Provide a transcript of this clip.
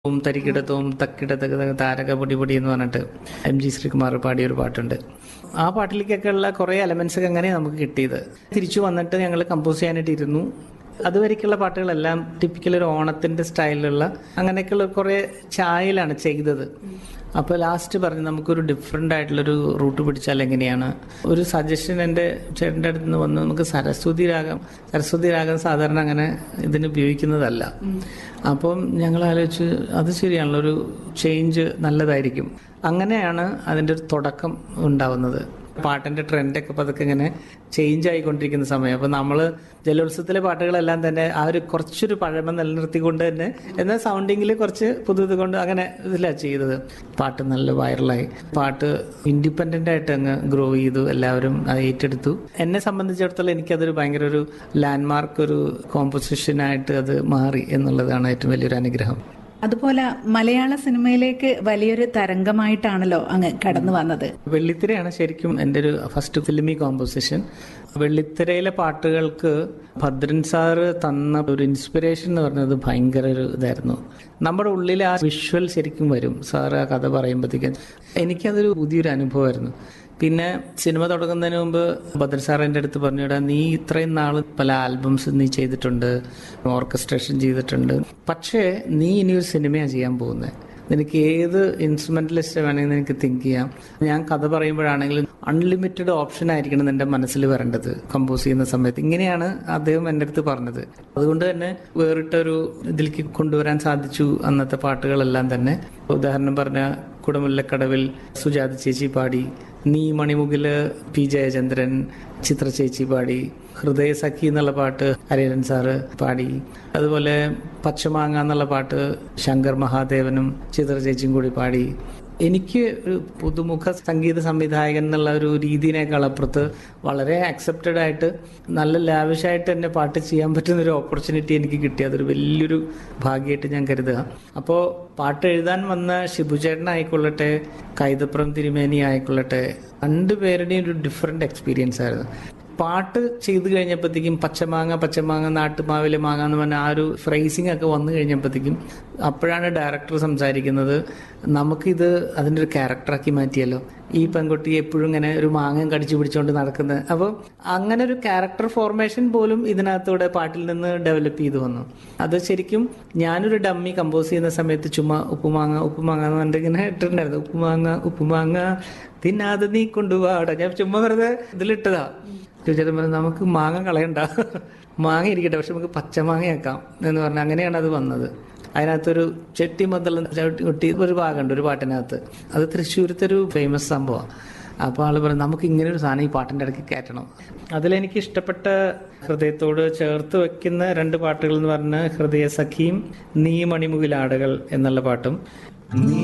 ഓം തരികിടത്തോം തക്കിടത്തക താരക പൊടി പൊടി എന്ന് പറഞ്ഞിട്ട് എം ജി ശ്രീകുമാർ പാടിയ ഒരു പാട്ടുണ്ട് ആ പാട്ടിലേക്കൊക്കെ ഉള്ള കുറേ എലമെന്റ്സ് ഒക്കെ അങ്ങനെ നമുക്ക് കിട്ടിയത് തിരിച്ചു വന്നിട്ട് ഞങ്ങൾ കമ്പോസ് ചെയ്യാനായിട്ട് ഇരുന്നു അതുവരേക്കുള്ള പാട്ടുകളെല്ലാം ടിപ്പിക്കൽ ഒരു ഓണത്തിന്റെ സ്റ്റൈലിലുള്ള അങ്ങനെയൊക്കെയുള്ള കുറേ ചായയിലാണ് ചെയ്തത് അപ്പോൾ ലാസ്റ്റ് പറഞ്ഞു നമുക്കൊരു ഡിഫറെൻ്റ് ആയിട്ടുള്ളൊരു റൂട്ട് പിടിച്ചാൽ എങ്ങനെയാണ് ഒരു സജഷൻ എൻ്റെ ചേട്ടൻ്റെ അടുത്ത് നിന്ന് വന്ന് നമുക്ക് സരസ്വതി രാഗം സരസ്വതി രാഗം സാധാരണ അങ്ങനെ ഇതിന് ഉപയോഗിക്കുന്നതല്ല അപ്പം ഞങ്ങൾ ആലോചിച്ച് അത് ശരിയാണല്ലോ ഒരു ചേഞ്ച് നല്ലതായിരിക്കും അങ്ങനെയാണ് അതിൻ്റെ ഒരു തുടക്കം ഉണ്ടാവുന്നത് പാട്ടിന്റെ ട്രെൻഡൊക്കെ പതുക്കെ ഇങ്ങനെ ചേഞ്ച് ആയിക്കൊണ്ടിരിക്കുന്ന സമയം അപ്പൊ നമ്മൾ ജലോത്സവത്തിലെ പാട്ടുകളെല്ലാം തന്നെ ആ ഒരു കുറച്ചൊരു പഴമ നിലനിർത്തിക്കൊണ്ട് തന്നെ എന്നാൽ സൗണ്ടിങ്ങിൽ കുറച്ച് പുതുത് കൊണ്ട് അങ്ങനെ ഇതിലാണ് ചെയ്തത് പാട്ട് നല്ല വൈറലായി പാട്ട് ഇൻഡിപെൻഡന്റ് ആയിട്ട് അങ്ങ് ഗ്രോ ചെയ്തു എല്ലാവരും അത് ഏറ്റെടുത്തു എന്നെ സംബന്ധിച്ചിടത്തോളം എനിക്കതൊരു ഭയങ്കര ഒരു ലാൻഡ്മാർക്ക് ഒരു കോമ്പോസിഷനായിട്ട് അത് മാറി എന്നുള്ളതാണ് ഏറ്റവും വലിയൊരു അനുഗ്രഹം അതുപോലെ മലയാള സിനിമയിലേക്ക് വലിയൊരു തരംഗമായിട്ടാണല്ലോ അങ്ങ് കടന്നു വന്നത് വെള്ളിത്തിരയാണ് ശരിക്കും എൻ്റെ ഒരു ഫസ്റ്റ് ഫിലിമി കോമ്പോസിഷൻ വെള്ളിത്തിരയിലെ പാട്ടുകൾക്ക് ഭദ്രൻ സാറ് തന്ന ഒരു ഇൻസ്പിറേഷൻ എന്ന് പറഞ്ഞത് ഭയങ്കര ഒരു ഇതായിരുന്നു നമ്മുടെ ഉള്ളിൽ ആ വിഷ്വൽ ശരിക്കും വരും സാറ് ആ കഥ പറയുമ്പോഴത്തേക്കും എനിക്കതൊരു പുതിയൊരു അനുഭവമായിരുന്നു പിന്നെ സിനിമ തുടങ്ങുന്നതിന് മുമ്പ് ഭദ്ര സാർ എൻ്റെ അടുത്ത് പറഞ്ഞു "എടാ, നീ ഇത്രയും നാൾ പല ആൽബംസ് നീ ചെയ്തിട്ടുണ്ട് ഓർക്കസ്ട്രേഷൻ ചെയ്തിട്ടുണ്ട് പക്ഷേ നീ ഇനി ഒരു സിനിമയാണ് ചെയ്യാൻ പോകുന്നത് നിനക്ക് ഏത് ഇൻസ്ട്രുമെന്റലിസ്റ്റ് വേണമെങ്കിൽ നിനക്ക് തിങ്ക് ചെയ്യാം ഞാൻ കഥ പറയുമ്പോഴാണെങ്കിലും അൺലിമിറ്റഡ് ഓപ്ഷൻ ആയിരിക്കണം നിന്റെ മനസ്സിൽ വരേണ്ടത് കമ്പോസ് ചെയ്യുന്ന സമയത്ത് ഇങ്ങനെയാണ് അദ്ദേഹം എൻ്റെ അടുത്ത് പറഞ്ഞത് അതുകൊണ്ട് തന്നെ വേറിട്ടൊരു ഇതിലേക്ക് കൊണ്ടുവരാൻ സാധിച്ചു അന്നത്തെ പാട്ടുകളെല്ലാം തന്നെ ഉദാഹരണം പറഞ്ഞ കുടമുല്ലക്കടവിൽ സുജാത ചേച്ചി പാടി നീ മണിമുകില് പി ജയചന്ദ്രൻ ചിത്ര ചേച്ചി പാടി ഹൃദയ സഖി എന്നുള്ള പാട്ട് ഹരിഹരൻ സാറ് പാടി അതുപോലെ പച്ചമാങ്ങ എന്നുള്ള പാട്ട് ശങ്കർ മഹാദേവനും ചിത്ര ചേച്ചിയും കൂടി പാടി എനിക്ക് ഒരു പുതുമുഖ സംഗീത സംവിധായകൻ എന്നുള്ള ഒരു രീതിനേക്കാൾ അപ്പുറത്ത് വളരെ ആക്സെപ്റ്റഡ് ആയിട്ട് നല്ല ലാവിഷായിട്ട് തന്നെ പാട്ട് ചെയ്യാൻ പറ്റുന്ന ഒരു ഓപ്പർച്യൂണിറ്റി എനിക്ക് കിട്ടി അതൊരു വലിയൊരു ഭാഗ്യമായിട്ട് ഞാൻ കരുതുക അപ്പോൾ പാട്ട് എഴുതാൻ വന്ന ഷിബുചേട്ടൻ ആയിക്കൊള്ളട്ടെ കൈതപ്രം തിരുമേനി ആയിക്കൊള്ളട്ടെ രണ്ടുപേരുടെയും ഒരു ഡിഫറെന്റ് എക്സ്പീരിയൻസ് ആയിരുന്നു പാട്ട് ചെയ്തു കഴിഞ്ഞപ്പോഴത്തേക്കും പച്ചമാങ്ങ പച്ചമാങ്ങ നാട്ടുമാവിലെ മാങ്ങ എന്ന് പറഞ്ഞ ആ ഒരു ഫ്രേസിംഗ് ഒക്കെ വന്നു കഴിഞ്ഞപ്പോഴത്തേക്കും അപ്പോഴാണ് ഡയറക്ടർ സംസാരിക്കുന്നത് നമുക്കിത് അതിൻ്റെ ഒരു ക്യാരക്ടറാക്കി മാറ്റിയല്ലോ ഈ പെൺകുട്ടി എപ്പോഴും ഇങ്ങനെ ഒരു മാങ്ങ കടിച്ചു പിടിച്ചുകൊണ്ട് നടക്കുന്നത് അപ്പോൾ അങ്ങനെ ഒരു ക്യാരക്ടർ ഫോർമേഷൻ പോലും ഇതിനകത്തൂടെ പാട്ടിൽ നിന്ന് ഡെവലപ്പ് ചെയ്തു വന്നു അത് ശരിക്കും ഞാനൊരു ഡമ്മി കമ്പോസ് ചെയ്യുന്ന സമയത്ത് ചുമ്മാ ഉപ്പുമാങ്ങ ഉപ്പുമാങ്ങ എന്ന് പറഞ്ഞിട്ട് ഇങ്ങനെ ഇട്ടിട്ടുണ്ടായിരുന്നു ഉപ്പുമാങ്ങ ഉപ്പുമാങ്ങ തിന്നാതെ നീ കൊണ്ടുപോടാ ഞാൻ ചുമ്മാ വെറുതെ ഇതിലിട്ടതാ ചോദിച്ചാൽ പറഞ്ഞു നമുക്ക് മാങ്ങ കളയണ്ട മാങ്ങ ഇരിക്കട്ടെ പക്ഷെ നമുക്ക് പച്ചമാങ്ങയാക്കാം എന്ന് പറഞ്ഞാൽ അങ്ങനെയാണ് അത് വന്നത് അതിനകത്തൊരു ചെട്ടി മദ്ദളം ചവിട്ടി കൊട്ടി ഒരു ഭാഗമുണ്ട് ഒരു പാട്ടിനകത്ത് അത് തൃശ്ശൂരത്തെ ഒരു ഫേമസ് സംഭവമാണ് അപ്പോൾ ആൾ പറഞ്ഞു നമുക്ക് ഇങ്ങനെ ഒരു സാധനം ഈ പാട്ടിൻ്റെ ഇടയ്ക്ക് കയറ്റണം അതിലെനിക്ക് ഇഷ്ടപ്പെട്ട ഹൃദയത്തോട് ചേർത്ത് വെക്കുന്ന രണ്ട് പാട്ടുകൾ എന്ന് പറഞ്ഞാൽ ഹൃദയ സഖിയും നീ മണിമുകിലാടകൾ എന്നുള്ള പാട്ടും നീ